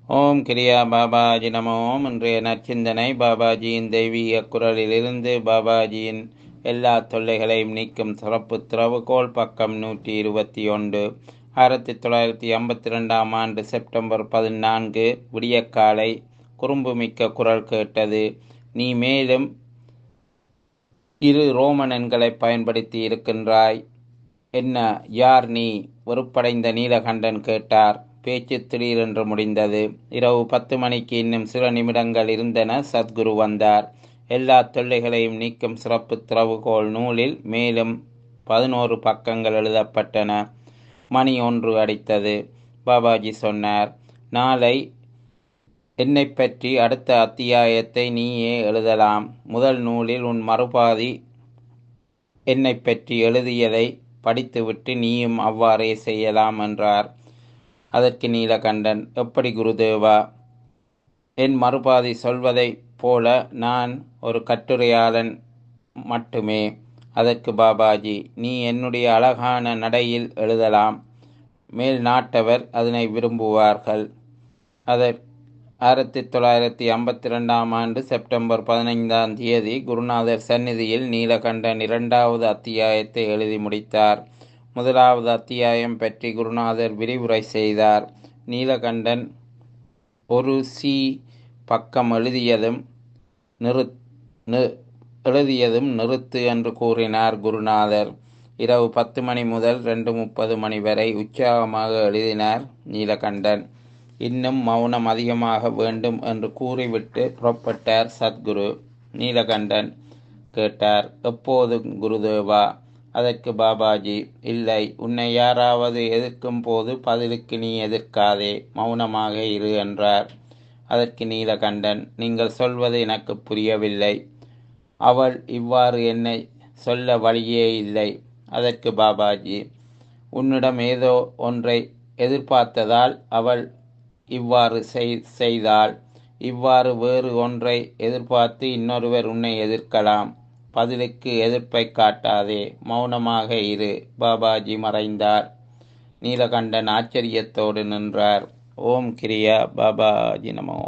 ஓம் கிரியா பாபாஜி நம ஓம் இன்றைய நற்சிந்தனை பாபாஜியின் தெய்வீக குரலிலிருந்து பாபாஜியின் எல்லா தொல்லைகளையும் நீக்கும் சிறப்பு திறவுகோல் பக்கம் நூற்றி இருபத்தி ஒன்று ஆயிரத்தி தொள்ளாயிரத்தி ஐம்பத்தி ரெண்டாம் ஆண்டு செப்டம்பர் பதினான்கு விடியற்காலை குறும்புமிக்க குரல் கேட்டது நீ மேலும் இரு ரோமன் எண்களை பயன்படுத்தி இருக்கின்றாய் என்ன யார் நீ வெறுப்படைந்த நீலகண்டன் கேட்டார் பேச்சு திடீரென்று முடிந்தது இரவு பத்து மணிக்கு இன்னும் சில நிமிடங்கள் இருந்தன சத்குரு வந்தார் எல்லா தொல்லைகளையும் நீக்கும் சிறப்பு திறவுகோல் நூலில் மேலும் பதினோரு பக்கங்கள் எழுதப்பட்டன மணி ஒன்று அடித்தது பாபாஜி சொன்னார் நாளை என்னை பற்றி அடுத்த அத்தியாயத்தை நீயே எழுதலாம் முதல் நூலில் உன் மறுபாதி என்னை பற்றி எழுதியதை படித்துவிட்டு நீயும் அவ்வாறே செய்யலாம் என்றார் அதற்கு நீலகண்டன் எப்படி குருதேவா என் மறுபாதி சொல்வதைப் போல நான் ஒரு கட்டுரையாளன் மட்டுமே அதற்கு பாபாஜி நீ என்னுடைய அழகான நடையில் எழுதலாம் மேல் நாட்டவர் அதனை விரும்புவார்கள் அதற் ஆயிரத்தி தொள்ளாயிரத்தி ஐம்பத்தி ரெண்டாம் ஆண்டு செப்டம்பர் பதினைந்தாம் தேதி குருநாதர் சந்நிதியில் நீலகண்டன் இரண்டாவது அத்தியாயத்தை எழுதி முடித்தார் முதலாவது அத்தியாயம் பற்றி குருநாதர் விரிவுரை செய்தார் நீலகண்டன் ஒரு சி பக்கம் எழுதியதும் நிறு எழுதியதும் நிறுத்து என்று கூறினார் குருநாதர் இரவு பத்து மணி முதல் ரெண்டு முப்பது மணி வரை உற்சாகமாக எழுதினார் நீலகண்டன் இன்னும் மௌனம் அதிகமாக வேண்டும் என்று கூறிவிட்டு புறப்பட்டார் சத்குரு நீலகண்டன் கேட்டார் எப்போதும் குருதேவா அதற்கு பாபாஜி இல்லை உன்னை யாராவது எதிர்க்கும் போது பதிலுக்கு நீ எதிர்க்காதே மௌனமாக இரு என்றார் அதற்கு நீலகண்டன் நீங்கள் சொல்வது எனக்கு புரியவில்லை அவள் இவ்வாறு என்னை சொல்ல வழியே இல்லை அதற்கு பாபாஜி உன்னிடம் ஏதோ ஒன்றை எதிர்பார்த்ததால் அவள் இவ்வாறு செய்தால் இவ்வாறு வேறு ஒன்றை எதிர்பார்த்து இன்னொருவர் உன்னை எதிர்க்கலாம் பதிலுக்கு எதிர்ப்பை காட்டாதே மௌனமாக இரு பாபாஜி மறைந்தார் நீலகண்டன் ஆச்சரியத்தோடு நின்றார் ஓம் கிரியா பாபாஜி நமோ